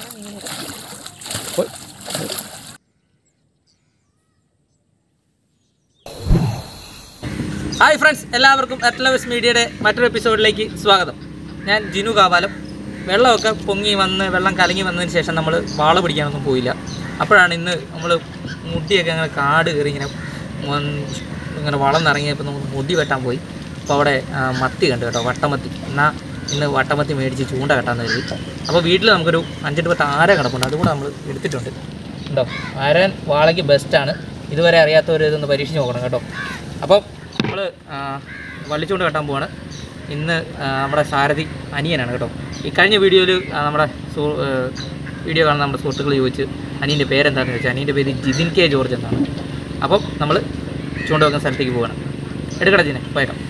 Hi friends എല്ലാവർക്കും അറ്റ്ലവസ് മീഡിയയുടെ മറ്റൊരു എപ്പിസോഡിലേക്ക് സ്വാഗതം ഞാൻ ജിനു കാവാലം വെള്ളമൊക്കെ പൊങ്ങി വന്ന് വെള്ളം കലങ്ങി വന്നതിന് ശേഷം നമ്മൾ വാള പിടിക്കാനൊന്നും പോയില്ല അപ്പോഴാണ് ഇന്ന് നമ്മൾ മുടിയൊക്കെ അങ്ങനെ കാട് കയറി ഇങ്ങനെ വന്ന് ഇങ്ങനെ വളം നിറങ്ങിയപ്പോൾ നമ്മൾ മുടി വെട്ടാൻ പോയി അപ്പോൾ അവിടെ ആ, മത്തി കണ്ടു കേട്ടോ വട്ടമത്തി എന്നാൽ ഇന്ന് വട്ടമത്തി മേടിച്ച് ചൂണ്ട കെട്ടാന്ന് കരുതി അപ്പോൾ വീട്ടിൽ നമുക്കൊരു അഞ്ചെട്ട് പത്ത് ആര കിടപ്പുണ്ട് അതുകൂടെ നമ്മൾ എടുത്തിട്ടുണ്ട് ഉണ്ടോ ആരൻ വാളയ്ക്ക് ബെസ്റ്റാണ് ഇതുവരെ അറിയാത്തവർ ഇതൊന്ന് പരീക്ഷിച്ച് നോക്കണം കേട്ടോ അപ്പോൾ നമ്മൾ വള്ളിച്ചൂണ്ട് കെട്ടാൻ പോവാണ് ഇന്ന് ആ, നമ്മുടെ സാരഥി അനിയനാണ് കേട്ടോ ഈ കഴിഞ്ഞ വീഡിയോയിൽ നമ്മുടെ സു വീഡിയോ കാണുന്ന നമ്മുടെ സുഹൃത്തുക്കൾ ചോദിച്ച് അനിയൻ്റെ പേരെന്താണെന്ന് ചോദിച്ചാൽ അനിയൻ്റെ പേര് ജിതിൻ കെ ജോർജ് എന്നാണ് അപ്പം നമ്മൾ ചൂണ്ട വെക്കുന്ന സ്ഥലത്തേക്ക് പോവാണ് എടുക്കട ജിനെ പോയേക്കാം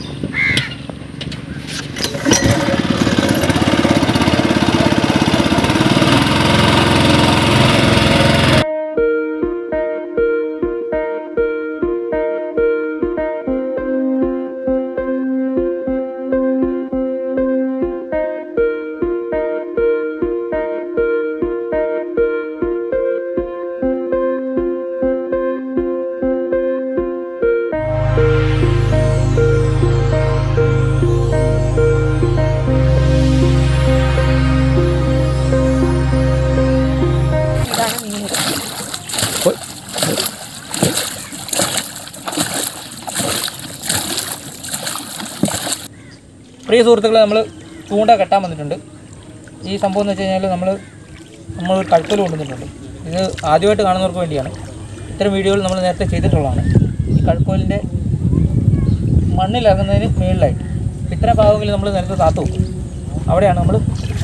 പ്രിയ സുഹൃത്തുക്കളെ നമ്മൾ ചൂണ്ട കെട്ടാൻ വന്നിട്ടുണ്ട് ഈ സംഭവം എന്ന് വെച്ച് കഴിഞ്ഞാൽ നമ്മൾ നമ്മൾ കഴുത്തൽ കൊണ്ടുവന്നിട്ടുണ്ട് ഇത് ആദ്യമായിട്ട് കാണുന്നവർക്ക് വേണ്ടിയാണ് ഇത്തരം വീഡിയോകൾ നമ്മൾ നേരത്തെ ചെയ്തിട്ടുള്ളതാണ് ഈ കഴുക്കോലിൻ്റെ മണ്ണിലിറങ്ങുന്നതിന് മുകളിലായിട്ട് ഇത്തരം ഭാഗങ്ങളിൽ നമ്മൾ നേരത്തെ താത്തു വെക്കും അവിടെയാണ് നമ്മൾ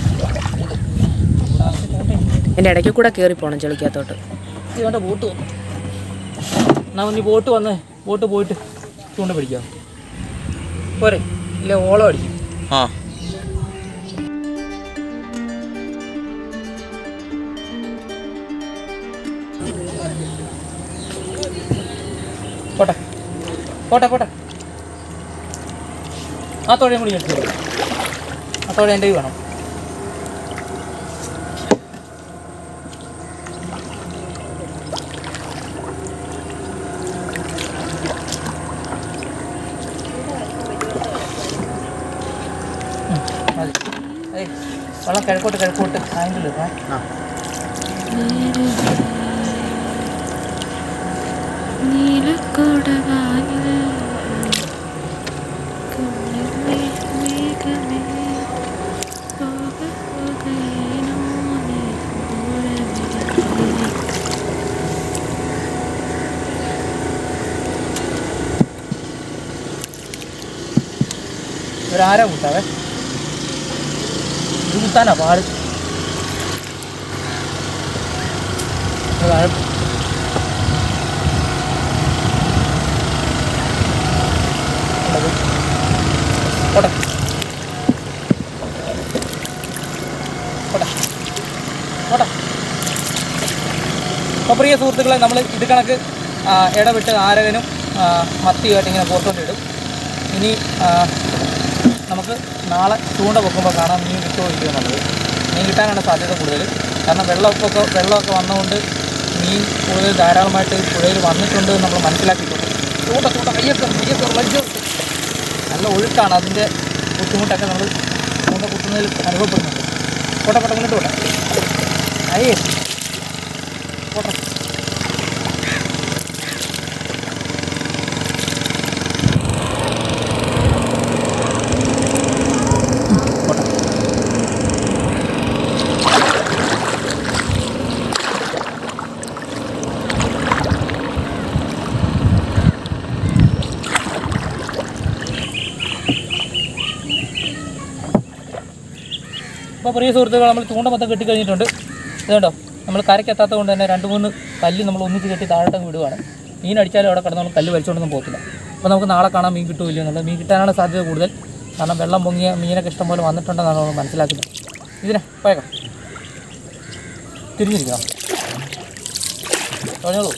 എൻ്റെ ഇടയ്ക്ക് കൂടെ കയറി പോകണം ചെളിക്കകത്തോട്ട് ഇവൻ്റെ ബോട്ട് വന്നു എന്നാ നീ ബോട്ട് വന്ന് ബോട്ട് പോയിട്ട് ചൂണ്ട പിടിക്കാം പോരെ ഇല്ല ഓളം അടിക്കും ആ പോട്ടെ പോട്ടെ പോട്ടെ ആ തോഴയും കൂടി എടുത്തു ആ തോഴ എൻ്റെ കയ്യിൽ വേണം ഉം, മതി. ഏയ്, വെള്ളം കിഴക്കോട്ട് കിഴക്കോട്ട് ആയെങ്കിലും ഇടാം. ഒരു ആര കൂട്ടാവേ ഇത് കുത്താനാ പാട് ഇത് താഴെ- ഉള്ളത്. പോട്ടെ പോട്ടെ പോട്ടെ അപ്പോൾ പ്രിയ സുഹൃത്തുക്കളെ നമ്മൾ ഇത് കണക്ക് ആ, ഇടവിട്ട് ആരകനും ആ, മത്തിയുമായിട്ട് ഇങ്ങനെ പുറത്തോട്ടിടും ഇനി ആ, നമുക്ക് നാളെ ചൂണ്ട പൊക്കുമ്പോൾ കാണാം മീൻ കിട്ടുമോ ഇല്ലയോ എന്നുള്ളത് മീൻ കിട്ടാനാണ് സാധ്യത കൂടുതൽ കാരണം വെള്ളമൊക്കെ വെള്ളമൊക്കെ വന്നുകൊണ്ട് മീൻ കൂടുതൽ ധാരാളമായിട്ട് പുഴയിൽ വന്നിട്ടുണ്ട് എന്ന് നമ്മൾ മനസ്സിലാക്കിയിട്ടുണ്ട് ചൂണ്ട ചൂണ്ട കയ്യൊക്കെ കയ്യൊക്കെ വലിച്ചു നല്ല ഒഴുക്കാണ് അതിൻ്റെ ബുദ്ധിമുട്ടൊക്കെ നമ്മൾ ചൂണ്ട കുത്തുന്നതിൽ അനുഭവപ്പെടുന്നുണ്ട് പോട്ടെ പോട്ടെ മുന്നോട്ട് പോട്ടെ അയ്യേ പോട്ടെ പോട്ടെ അപ്പോൾ പ്രിയ സുഹൃത്തുക്കൾ നമ്മൾ ചൂണ്ട മൊത്തം കെട്ടിക്കഴിഞ്ഞിട്ടുണ്ട് ഇതുണ്ടോ നമ്മൾ കരയ്ക്കെത്താത്തത് കൊണ്ട് തന്നെ രണ്ട് മൂന്ന് കല്ല് നമ്മൾ ഒന്നിച്ച് കെട്ടി താഴോട്ട് വിടുവാണ് മീൻ അടിച്ചാലും അവിടെ കിടന്ന് നമ്മൾ കല്ല് വലിച്ചുകൊണ്ടൊന്നും പോകത്തില്ല അപ്പോൾ നമുക്ക് നാളെ കാണാൻ മീൻ കിട്ടുമില്ല എന്നുള്ളത് മീൻ കിട്ടാനാണ് സാധ്യത കൂടുതൽ കാരണം വെള്ളം പൊങ്ങിയ മീനൊക്കെ ഇഷ്ടംപോലെ വന്നിട്ടുണ്ടെന്നാണ് നമ്മൾ മനസ്സിലാക്കുന്നത് ഇതിനെ പോയേക്കാം തിരിഞ്ഞിരിക്കാം പറഞ്ഞോളൂ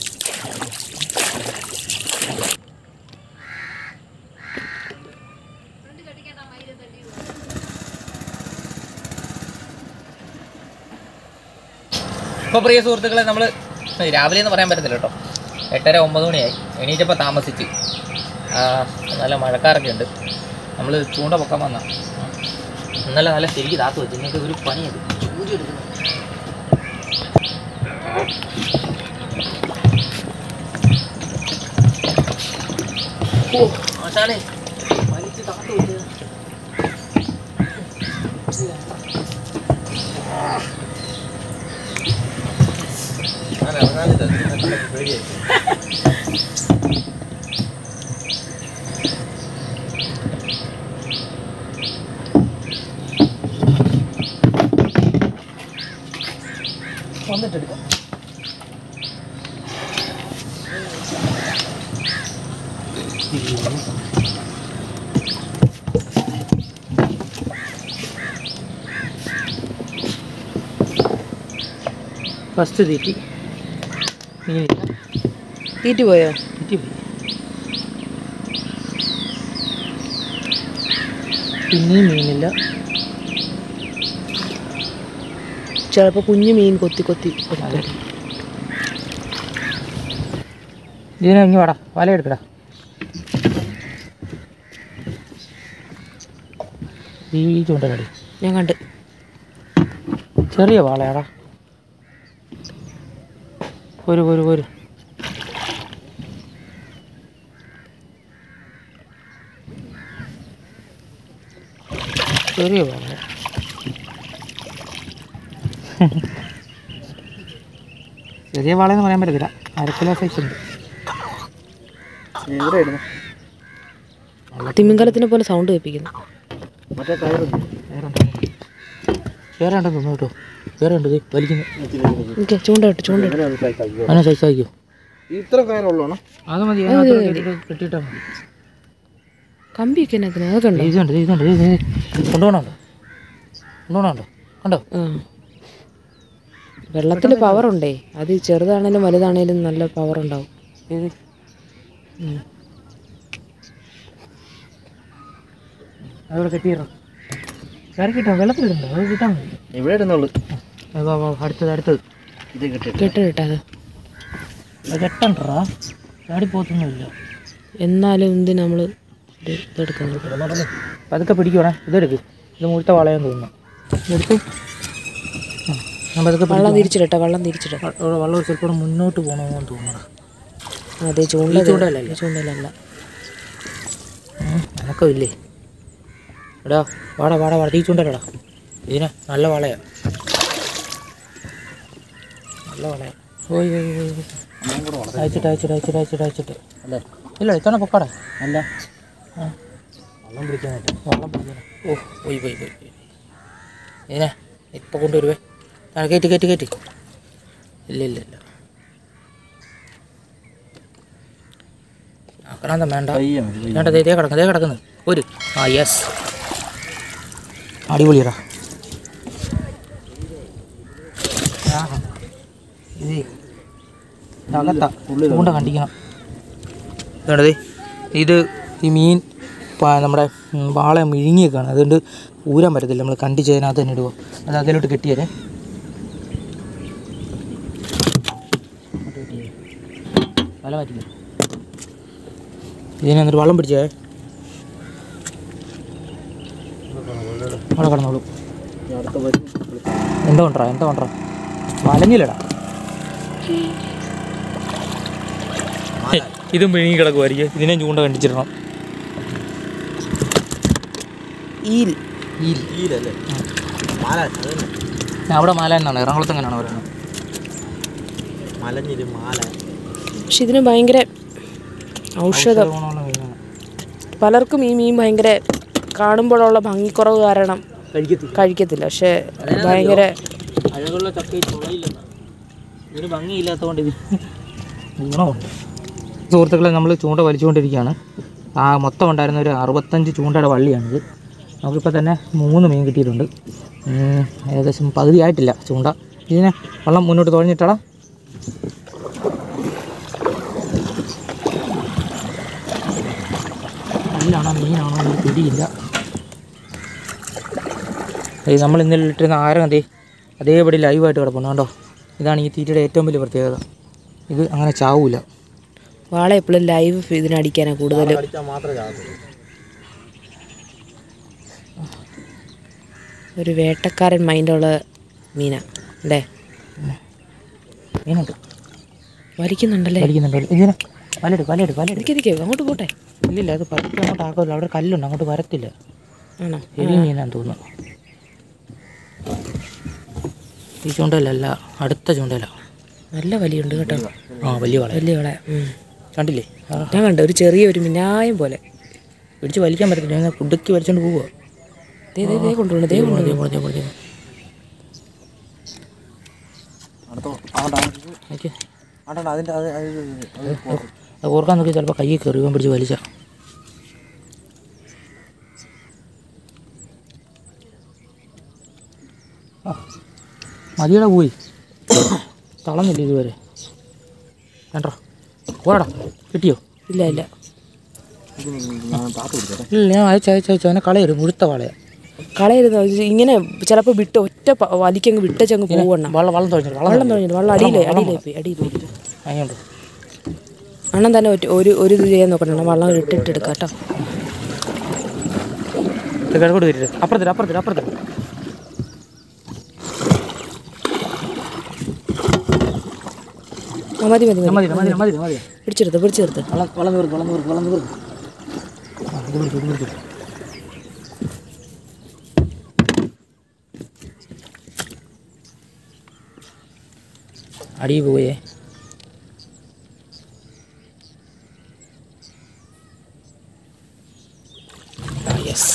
ഇപ്പോൾ പ്രിയ സുഹൃത്തുക്കളെ നമ്മൾ രാവിലെ എന്ന് പറയാൻ പറ്റത്തില്ല കേട്ടോ എട്ടര ഒമ്പത് മണിയായി എണീറ്റപ്പോൾ താമസിച്ച് ആ, നല്ല മഴക്കാറൊക്കെ ഉണ്ട് നമ്മൾ ചൂണ്ട പൊക്കാൻ വന്ന ഇന്നലെ നല്ല ശരിക്ക് താത്തു വെച്ചു ഇന്നൊക്കെ ഒരു പണിയത് ചൂരി എടുക്കുന്നു ഓ ആശാനെ വലിച്ച് താത്തു വെച്ചത് വന്നിട്ടെടുക്കാം ഫസ്റ്റ് തീറ്റി മീനില്ല തീറ്റ് പോയോ തീറ്റി പോയി പിന്നെയും മീനില്ല ചിലപ്പോൾ കുഞ്ഞു മീൻ കൊത്തി കൊത്തി അതെ ഇതിനെ ഇങ്ങ് വാടാ വല എടുക്കടാ ഈ ചൂണ്ടലടി ഞാൻ കണ്ട് ചെറിയ വാളയാടാ ഒരു ഒരു ഒരു ചെറിയ വാള ചെറിയ വാളയെന്ന് പറയാൻ പറ്റത്തില്ല അരക്കിലോ സൈസ് ഉണ്ട് തിമിങ്കലത്തിനെ പോലെ സൗണ്ട് കേൾപ്പിക്കുന്നു വേറെ ഉണ്ടെന്ന് തോന്നുന്നു കേട്ടോ വേറെ ഉണ്ട് ദേ വലിക്കുന്നു ഓക്കെ ചൂണ്ട ഇട്ട് ചൂണ്ട ഇട്ട് അങ്ങനെ സൈസ് ആക്കിയോ ഇത്ര കയറുള്ളൂ അത് മതി അത് മതി. കെട്ടിയിട്ടാൽ മതി കമ്പിയൊക്കെ എന്നതിന് അതൊക്കെ ഉണ്ടോ ഇതുണ്ട് ഇതുണ്ട് ഇത് ഇത് കൊണ്ടുപോകണുണ്ടോ കൊണ്ടുപോകണുണ്ടോ കണ്ടോ ആ വെള്ളത്തിന് പവർ ഉണ്ടേ അത് ചെറുതാണേലും വലുതാണേലും നല്ല പവർ ഉണ്ടാവും ഇത് ഉം. അതോടെ കെട്ടിയിടണം കയറി കിട്ടോ വെള്ളത്തിലിടണ്ടോ അത് കിട്ടാൻ മതി ഇവിടെ ഇടുന്നുള്ളു അത് വാ, വാ, അടുത്തത് അടുത്തത് ഇത് കിട്ടിട്ട് കെട്ട് കിട്ടാതെ അത് കെട്ടണ്ടാ ചാടി പോത്തൊന്നുമില്ല എന്നാലും എന്ത് നമ്മൾ ഇത് ഇതെടുക്കുന്നത് പതുക്കെ പിടിക്കണേ ഇതെടുക്ക് ഇത് മുഴുത്ത വളയാന്ന് തോന്നുന്നു ഇതെടുത്ത് ആ, ഞാൻ പതുക്കെ വെള്ളം പിടിക്കുവാണേ. തിരിച്ചിടട്ടെ വെള്ളം തിരിച്ചിടട്ടെ വ- അവിടെ വെള്ളം ചിലപ്പോൾ ഇവിടെ മുന്നോട്ട് പോകണമെന്ന് തോന്നണം അതെ ചൂണ്ട ഈ ചൂണ്ടയിലല്ലേ? ഈ ചൂണ്ടയിലല്ല എനക്കില്ലേ എടാ വാടാ വാടാ വാടാ തീ ചൂണ്ടല്ലടാ ഇതിന് നല്ല വളയാ നല്ല വളയാ ഓയ് ഓയ് ഓയ് ഓയ്. അയച്ചിട്ട് അയച്ചിട്ട് അയച്ചിട്ട് അയച്ചിട്ട് അയച്ചിട്ട് അല്ലേ ഇല്ല ഇത്തവണ പൊക്കാടാ അല്ല ആ വെള്ളം പിടിക്കാനായിട്ട് വെള്ളം പിടിക്കാനാ ഓ പോയി പോയി പോയി പോയി ഇതിനെ ഇപ്പം കൊണ്ടുവരുവേ ആ കയറ്റി കയറ്റി കയറ്റി ഇല്ല ഇല്ല ഇല്ല ആക്കണമെന്ന് വേണ്ട പയ്യെ മതി, പയ്യെ. വേണ്ട ദേ ദേ കിടക്കുന്നു ദേ കിടക്കുന്നു ഒരു ആ യെസ് അടിപൊളിയടാ ആഹാ. ഇത് അകത്താ ചൂണ്ട കണ്ടിക്കണം ഇതുണ്ടത് ഇത് ഈ മീൻ പ- നമ്മുടെ ഉം, വാള മിഴുങ്ങിയൊക്കെയാണ് അതുകൊണ്ട് ഊരാൻ പറ്റത്തില്ല നമ്മൾ കണ്ടിച്ച് അതിനകത്ത് തന്നെ ഇടുക അത് അതിലോട്ട് കെട്ടിയാലേ വല മാറ്റില്ല ഇതിനെ എന്നിട്ട് വെള്ളം പിടിച്ചേ അവിടെ കിടന്നോളൂ ഇനി അടുത്ത വരും എന്താ കൊണ്ടാ എന്താ കൊണ്ടാ വലഞ്ഞില്ലടാ ഇതും പിഴുങ്ങി കിടക്കുമായിരിക്കും ഇതിനെ ചൂണ്ട കണ്ടിച്ചിടണം ഈൽ ഈലല്ലേ മാല അതന്നെ ഞാൻ അവിടെ മാല എന്നാണ് എറണാകുളത്ത് എങ്ങനെയാണ് പറയുന്നത് മലഞ്ഞില് മാല പക്ഷെ ഇതിന് ഭയങ്കര ഔഷധം ഗുണമുള്ള മീനാണ് പലർക്കും ഈ മീൻ ഭയങ്കര കാണുമ്പോഴുള്ള ഭംഗിക്കുറവ് കാരണം കഴിക്കത്തില്ല കഴിക്കത്തില്ല പക്ഷെ ഭയങ്കര അഴകുള്ള ചക്കയിൽ ചുളയില്ലെന്നാണ് ഇതിന് ഭംഗിയില്ലാത്തതുകൊണ്ട് ഇത് ഗുണമുണ്ട് സുഹൃത്തുക്കളെ നമ്മൾ ചൂണ്ട വലിച്ചുകൊണ്ടിരിക്കുകയാണ് ആ മൊത്തം ഉണ്ടായിരുന്ന ഒരു അറുപത്തഞ്ച് ചൂണ്ടയുടെ വള്ളിയാണിത് നമുക്കിപ്പോൾ തന്നെ മൂന്ന് മീൻ കിട്ടിയിട്ടുണ്ട് ഉം, ഏകദേശം പകുതി ആയിട്ടില്ല ചൂണ്ട ഇതിനെ വെള്ളം മുന്നോട്ട് തുഴഞ്ഞിട്ടടാ കല്ലാണോ മീനാണോ എന്ന് പിടിയില്ല ഇത് നമ്മൾ ഇന്നലെ ഇട്ടിരുന്ന ആരം അതേ അതേപടി ലൈവായിട്ട് കിടപ്പുണ്ട് കണ്ടോ ഇതാണ് ഈ തീറ്റയുടെ ഏറ്റവും വലിയ പ്രത്യേകത ഇത് അങ്ങനെ ചാവൂല വാള എപ്പോഴും ലൈവ് ഇതിനടിക്കാനാണ് കൂടുതൽ അടിച്ചാൽ മാത്രമേ ചാകത്തുള്ളൂ ഒരു വേട്ടക്കാരൻ മൈൻഡുള്ള മീനാ അല്ലേ മീനുണ്ട് വലിക്കുന്നുണ്ടല്ലേ വലിക്കുന്നുണ്ട് ഇതിന് വലയിട് വലയിട് വലയിട് ഇരിക്കെ ഇരിക്കെ അങ്ങോട്ട് പോട്ടെ ഇല്ലില്ല അത് പതുക്കെ അങ്ങോട്ട് ആക്കില്ല അവിടെ കല്ലുണ്ട് അങ്ങോട്ട് വരത്തില്ല ആണോ ഹെവി മീനാന്ന് തോന്നുന്നു ഈ ചൂണ്ടലല്ല അടുത്ത ചൂണ്ടല നല്ല വലിയുണ്ട് കേട്ടോ ആ വലിയ വള വലിയ വള ഉം. കണ്ടില്ലേ ആ ഞാൻ കണ്ടു ഒരു ചെറിയ ഒരു മിനായം പോലെ പിടിച്ച് വലിക്കാൻ പറ്റത്തില്ല ഞാൻ കുടുക്കി വലിച്ചോണ്ട് പോവുക ദേ ദേ ദേ കൊണ്ടുപോകണം ദേ കൊണ്ടുപോകണം അടുത്ത അവിടെ ഓക്കെ അവിടെ അതിൻ്റെ അത് അത് അത് അത് ഓർക്കാൻ നോക്കി ചിലപ്പോൾ കയ്യിൽ കയറി ഇവൻ പിടിച്ച് വലിച്ച മതിയുടെ പോയി തളന്നില്ല ഇതുവരെ കണ്ടോ പോടാ കിട്ടിയോ ഇല്ല ഇല്ല ഞാൻ താത്ത് പിടിച്ചേ ഇല്ല ഞാൻ അയച്ചു അയച്ചു അയച്ചു അവനെ കളയരുത് മുഴുത്ത വളയാ കളയരുത് ഇത് ഇങ്ങനെ ചിലപ്പോൾ വിട്ട് ഒറ്റ പ- വലിക്കങ്ങ് വിട്ടച്ചങ്ങ് പോവണം വള്ളം വള്ളം തുഴഞ്ഞു വെള്ളം വള്ളം തുടങ്ങിയിട്ട് വെള്ളം അടിയിലേ അടിയിലേ പോയി അടിയിൽ പോയി അങ്ങോട്ട് അണ്ണൻ തന്നെ ഒറ്റ- ഒരു ഒരു ഇത് ചെയ്യാൻ നോക്കണം വെള്ളം ഇട്ടിട്ട് എടുക്കാം കേട്ടോ കിഴക്കോട്ട് വരില്ല അപ്പുറത്തിട്ട് അപ്പുറത്തിട്ട് അപ്പുറത്തിട്ട് ആ, മതി മതി മതി മതി മതി മതി മതി പിടിച്ചെടുത്ത് പിടിച്ചെടുത്ത് വളം വളം തീർക്കും വളം തീർക്കും വളം തീർക്കും ആ, ഇത് പിടിച്ചു ഇത് പിടിച്ചു അടി പോയേ യെസ്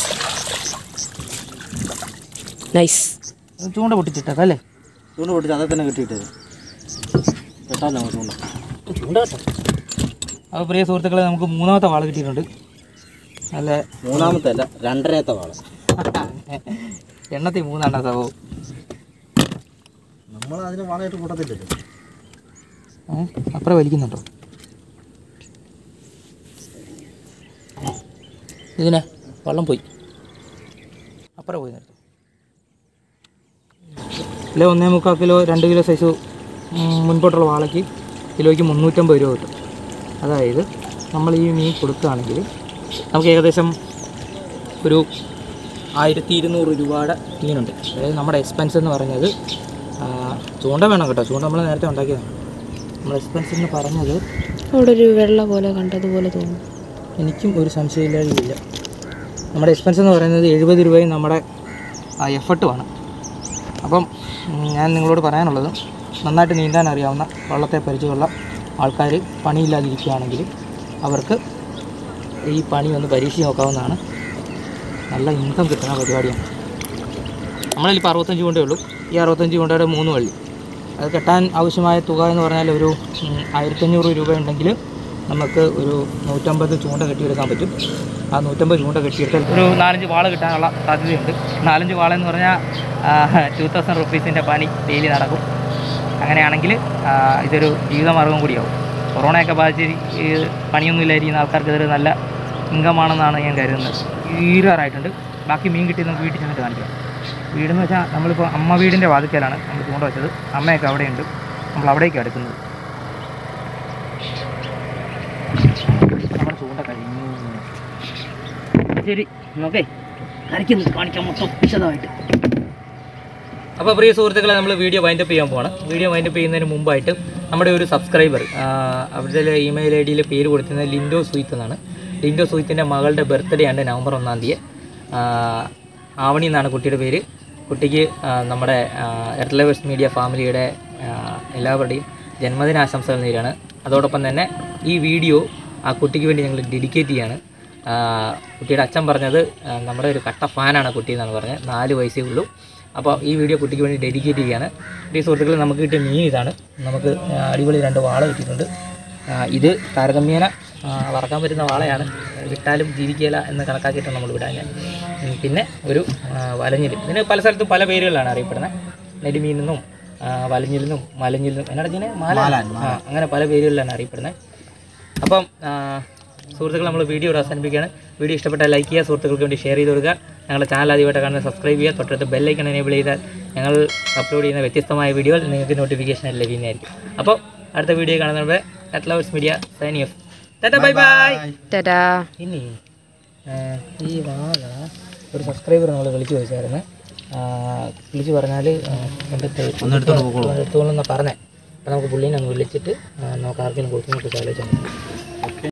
നൈസ് ചൂണ്ട പൊട്ടിച്ചിട്ടേക്കാം അല്ലേ ചൂണ്ട പൊട്ടിച്ച് അതേ തന്നെ കെട്ടിയിട്ടത് കെട്ടാൻ ഞങ്ങൾ ചൂണ്ട ചൂണ്ട കേട്ടോ അപ്പോൾ പ്രിയ സുഹൃത്തുക്കളെ നമുക്ക് മൂന്നാമത്തെ വാള കിട്ടിയിട്ടുണ്ട് നല്ല മൂന്നാമത്തെ അല്ല രണ്ടരത്തെ വാള എണ്ണത്തിൽ മൂന്നെണ്ണ സംഭവം നമ്മൾ അതിന് വളമായിട്ട് കൂട്ടത്തില്ലല്ലോ ഏ? അപ്പുറം വലിക്കുന്നുണ്ടോ ഇതിനെ വെള്ളം പോയി അപ്പുറം പോയി നിർത്തും കിലോ ഒന്നേ മുക്കാൽ കിലോ രണ്ട് കിലോ സൈസ് ഉം, മുൻപോട്ടുള്ള വാളയ്ക്ക് കിലോയ്ക്ക് മുന്നൂറ്റമ്പത് രൂപ കിട്ടും അതായത് നമ്മൾ ഈ മീൻ കൊടുക്കുകയാണെങ്കിൽ നമുക്ക് ഏകദേശം ഒരു ആയിരത്തി ഇരുന്നൂറ് രൂപയുടെ മീനുണ്ട് അതായത് നമ്മുടെ എക്സ്പെൻസ് എന്ന് പറഞ്ഞത് ആ, ചൂണ്ട വേണം കേട്ടോ ചൂണ്ട നമ്മൾ നേരത്തെ ഉണ്ടാക്കിയതാണ് നമ്മൾ എക്സ്പെൻസ് എന്ന് പറഞ്ഞത് അവിടെ ഒരു വെള്ള പോലെ കണ്ടതുപോലെ തോന്നുന്നു എനിക്കും ഒരു സംശയമില്ലാതില്ല നമ്മുടെ എക്സ്പെൻസ് എന്ന് പറയുന്നത് എഴുപത് രൂപയും നമ്മുടെ എഫർട്ടുമാണ് അപ്പം ഉം, ഞാൻ നിങ്ങളോട് പറയാനുള്ളത് നന്നായിട്ട് നീന്താൻ അറിയാവുന്ന വള്ളത്തെ പരിചയമുള്ള ആൾക്കാർ പണിയില്ലാതിരിക്കുകയാണെങ്കിൽ അവർക്ക് ഈ പണി ഒന്ന് പരീക്ഷിച്ച് നോക്കാവുന്നതാണ് നല്ല ഇൻകം കിട്ടുന്ന പരിപാടിയാണ് നമ്മളിപ്പോൾ അറുപത്തഞ്ച് കൊണ്ടേ ഉള്ളൂ ഈ അറുപത്തഞ്ച് കൊണ്ടയുടെ മൂന്ന് വള്ളി അത് കെട്ടാൻ ആവശ്യമായ തുക എന്ന് പറഞ്ഞാൽ ഒരു ഉം, ആയിരത്തഞ്ഞൂറ് രൂപ ഉണ്ടെങ്കിൽ നമുക്ക് ഒരു നൂറ്റമ്പത് ചൂണ്ട കെട്ടിയെടുക്കാൻ പറ്റും ആ നൂറ്റമ്പത് ചൂണ്ട കെട്ടിയെടുത്താൽ ഒരു നാലഞ്ച് വാള കിട്ടാനുള്ള സാധ്യതയുണ്ട് നാലഞ്ച് വാള എന്ന് പറഞ്ഞാൽ ടു തൗസൻഡ് റുപ്പീസിൻ്റെ പണി ഡെയിലി നടക്കും അങ്ങനെയാണെങ്കിൽ ആ, ഇതൊരു ജീവിതമാർഗം കൂടിയാവും കൊറോണയൊക്കെ ബാധിച്ച് ഈ പണിയൊന്നും ഇല്ലായിരിക്കുന്ന ആൾക്കാർക്ക് ഇതൊരു നല്ല ഇൻകമാണെന്നാണ് ഞാൻ കരുതുന്നത് തീരാറായിട്ടുണ്ട് ബാക്കി മീൻ കിട്ടി നമുക്ക് വീട്ടിൽ ചെന്നിട്ട് കാണിക്കാം വീടെന്ന് വെച്ചാൽ നമ്മളിപ്പോൾ അമ്മ വീടിൻ്റെ വാതിക്കലാണ് നമ്മൾ ചൂണ്ട വെച്ചത് അമ്മയൊക്കെ അവിടെയുണ്ട് നമ്മൾ അവിടേക്ക് അടുക്കുന്നത് നമ്മുടെ ചൂണ്ട കഴിഞ്ഞു ശരി ഓക്കെ കരയ്ക്കുന്നു കാണിക്കാം മൊത്തം വിശദമായിട്ട് അപ്പോൾ പ്രിയ സുഹൃത്തുക്കളെ നമ്മൾ വീഡിയോ വൈൻഡപ്പ് ചെയ്യാൻ പോവാണ് വീഡിയോ വൈൻഡപ്പ് ചെയ്യുന്നതിന് മുമ്പായിട്ട് നമ്മുടെ ഒരു സബ്സ്ക്രൈബർ അവരുടെ ഇമെയിൽ ഐ ഡിയിൽ പേര് കൊടുത്തിരുന്നത് ലിൻഡോ സ്വീത്ത് എന്നാണ് ലിൻഡോ സ്വീത്തിൻ്റെ മകളുടെ ബർത്ത്ഡേ ആണ് നവംബർ ഒന്നാം തീയതി ആ, ആവണി എന്നാണ് കുട്ടിയുടെ പേര് കുട്ടിക്ക് ആ, നമ്മുടെ എർലവേഴ്സ് മീഡിയ ഫാമിലിയുടെ ആ, എല്ലാവരുടെയും ജന്മദിനാശംസകൾ നേരാണ് അതോടൊപ്പം തന്നെ ഈ വീഡിയോ ആ കുട്ടിക്ക് വേണ്ടി ഞങ്ങൾ ഡെഡിക്കേറ്റ് ചെയ്യാണ് ആ, കുട്ടിയുടെ അച്ഛൻ പറഞ്ഞത് ആ, നമ്മുടെ ഒരു കട്ട ഫാനാണ് കുട്ടി എന്നാണ് പറഞ്ഞത് നാല് വയസ്സേ ഉള്ളൂ അപ്പോൾ ഈ വീഡിയോ കുട്ടിക്ക് വേണ്ടി ഡെഡിക്കേറ്റ് ചെയ്യാണ് ഈ സുഹൃത്തുക്കൾ നമുക്ക് കിട്ടിയ മീൻ ഇതാണ് നമുക്ക് ആ, അടിപൊളി രണ്ട് വാള കിട്ടിയിട്ടുണ്ട് ആ, ഇത് താരതമ്യേന ആ, വറക്കാൻ പറ്റുന്ന വാളയാണ് വിട്ടാലും ജീവിക്കില്ല എന്ന് കണക്കാക്കിയിട്ടാണ് നമ്മൾ വിടാൻ ഉം, പിന്നെ ഒരു ആ, വലഞ്ഞിൽ ഇതിന് പല സ്ഥലത്തും പല പേരുകളിലാണ് അറിയപ്പെടുന്നത് നെടുമീനെന്നും ആ, വലഞ്ഞിലെന്നും മലഞ്ഞിലെന്നും എന്നാണ് ഇതിനെ മാല ആ അങ്ങനെ പല പേരുകളിലാണ് അറിയപ്പെടുന്നത് അപ്പം ആ, സുഹൃത്തുക്കൾ നമ്മൾ വീഡിയോ ഇവിടെ അവസാനിപ്പിക്കുകയാണ് വീഡിയോ ഇഷ്ടപ്പെട്ടാൽ ലൈക്ക് ചെയ്യുക സുഹൃത്തുക്കൾക്ക് വേണ്ടി ഷെയർ ചെയ്ത് കൊടുക്കുക ഞങ്ങളുടെ ചാനൽ ആദ്യമായിട്ട് കാണുന്നത് സബ്സ്ക്രൈബ് ചെയ്യുക തൊട്ടടുത്ത് ബെല്ലൈക്കൺ എനേബിൾ ചെയ്താൽ ഞങ്ങൾ അപ്ലോഡ് ചെയ്യുന്ന വ്യത്യസ്തമായ വീഡിയോകൾ നിങ്ങൾക്ക് നോട്ടിഫിക്കേഷൻ ലഭിക്കുന്നതായിരിക്കും അപ്പോൾ അടുത്ത വീഡിയോ കാണുന്നവരെ at lovers media signing off tata bye bye tata ഇനി ആ, ഈ വാഴ ഒരു സബ്സ്ക്രൈബർ നമ്മൾ വിളിച്ചു ചോദിച്ചായിരുന്നു ആ, വിളിച്ചു പറഞ്ഞാൽ എടുത്തോളെന്നാണ് പറഞ്ഞത് അപ്പോൾ നമുക്ക് പുള്ളീനെ ഒന്ന് വിളിച്ചിട്ട് ആ, നമുക്ക് ആർക്കെങ്കിലും കൊടുത്തു നോക്കി ആലോചിച്ചാൽ